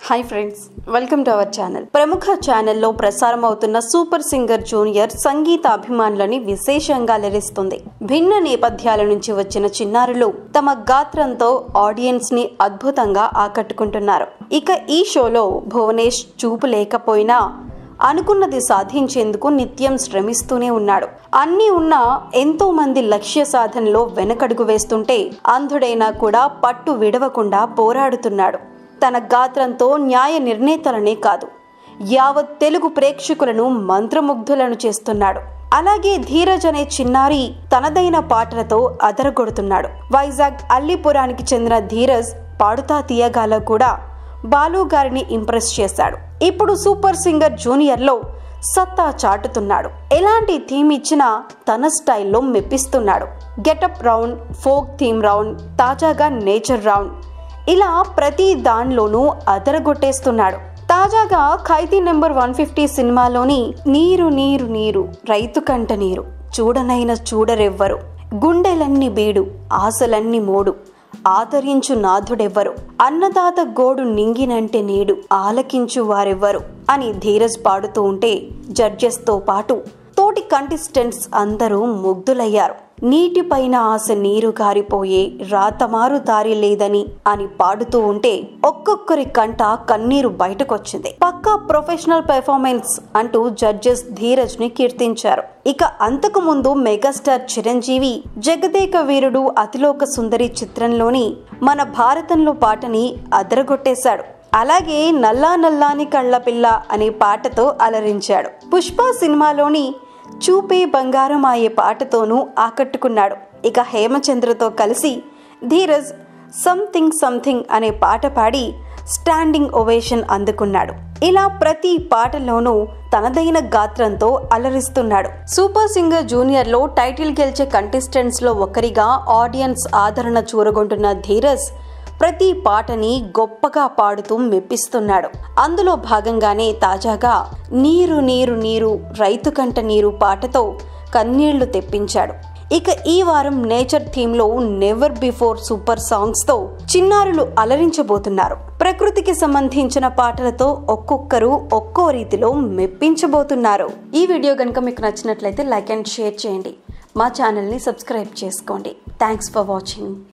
hi friends welcome to our channel ప్రముఖ ఛానల్లో ప్రసారం అవుతున్న సూపర్ సింగర్ జూనియర్ సంగీత అభిమానులని విశేషంగా అలరిస్తుంది భిన్న నేపథ్యాల నుంచి వచ్చిన చిన్నారులు తమ గాత్రంతో ఆడియన్స్ ని అద్భుతంగా ఆకట్టుకుంటున్నారు ఇక ఈ షోలో భువనేష్ చూపు లేకపోయినా అనుకున్నది సాధించేందుకు నిత్యం శ్రమిస్తూనే ఉన్నాడు అన్నీ ఉన్నా ఎంతో మంది లక్ష్య సాధనలో వెనకడుగు వేస్తుంటే అంధుడైనా కూడా పట్టు విడవకుండా పోరాడుతున్నాడు తన గాత్రంతో న్యాయ నిర్ణేతలనే కాదు యావత్ తెలుగు ప్రేక్షకులను మంత్రముగ్ధులను చేస్తున్నాడు అలాగే ధీరజ్ అనే చిన్నారి తనదైన పాటలతో అదరగొడుతున్నాడు వైజాగ్ అల్లిపురానికి చెందిన ధీరజ్ పాడుతా తీయగాలో కూడా బాలు గారిని ఇంప్రెస్ చేశాడు ఇప్పుడు సూపర్ సింగర్ జూనియర్లో సత్తా చాటుతున్నాడు ఎలాంటి థీమ్ ఇచ్చినా తన స్టైల్లో మెప్పిస్తున్నాడు getup round folk theme round తాజాగా నేచర్ రౌండ్ ఇలా ప్రతి దానిలోనూ అదరగొట్టేస్తున్నాడు తాజాగా ఖైదీ నెంబర్ వన్ ఫిఫ్టీ సినిమాలోని నీరు నీరు నీరు రైతు కంట నీరు చూడనైన చూడరెవ్వరు గుండెలన్నీ బీడు ఆశలన్నీ మోడు ఆదరించు నాథుడెవ్వరు అన్నదాత గోడు నింగినంటే నేడు ఆలకించు వారెవ్వరు అని ధీరజ్ పాడుతూ ఉంటే జడ్జెస్తో పాటు తోటి కంటెస్టెంట్స్ అందరూ ముగ్ధులయ్యారు నీటిపైన ఆశ నీరు గారిపోయే రాతమారు దారి లేదని అని పాడుతూ ఉంటే ఒక్కొక్కరి కంట కన్నీరు బయటకొచ్చింది పక్కా ప్రొఫెషనల్ పెర్ఫార్మెన్స్ అంటూ జడ్జెస్ ధీరజ్ ని కీర్తించారు ఇక అంతకు ముందు మెగాస్టార్ చిరంజీవి జగదేక వీరుడు అతిలోక సుందరి చిత్రంలోని మన భారతంలో పాటని అదరగొట్టేశాడు అలాగే నల్లా నల్లాని కళ్ళ పిల్ల అనే పాటతో అలరించాడు పుష్ప సినిమాలోని చూపే బంగారం అయ్యే పాటతోనూ ఆకట్టుకున్నాడు ఇక హేమచంద్రతో కలిసి ధీరజ్ సంథింగ్ సంథింగ్ అనే పాట పాడి స్టాండింగ్ ఓవేషన్ అందుకున్నాడు ఇలా ప్రతి పాటలోనూ తనదైన గాత్రంతో అలరిస్తున్నాడు సూపర్ సింగర్ జూనియర్ లో టైటిల్ గెలిచే కంటెస్టెంట్స్ లో ఒకరిగా ఆడియన్స్ ఆదరణ చూరగొంటున్న ధీరజ్ ప్రతి పాటని గొప్పగా పాడుతూ మెప్పిస్తున్నాడు అందులో భాగంగానే తాజాగా నీరు నీరు నీరు రైతు కంట నీరు పాటతో కన్నీళ్లు తెప్పించాడు ఇక ఈ వారం నేచర్ థీమ్ లో నెవర్ బిఫోర్ సూపర్ సాంగ్స్ తో చిన్నారులు అలరించబోతున్నారు ప్రకృతికి సంబంధించిన పాటలతో ఒక్కొక్కరు ఒక్కో రీతిలో మెప్పించబోతున్నారు ఈ వీడియో కనుక మీకు నచ్చినట్లయితే లైక్ అండ్ షేర్ చేయండి మా ఛానల్ని సబ్స్క్రైబ్ చేసుకోండి థ్యాంక్స్ ఫర్ వాచింగ్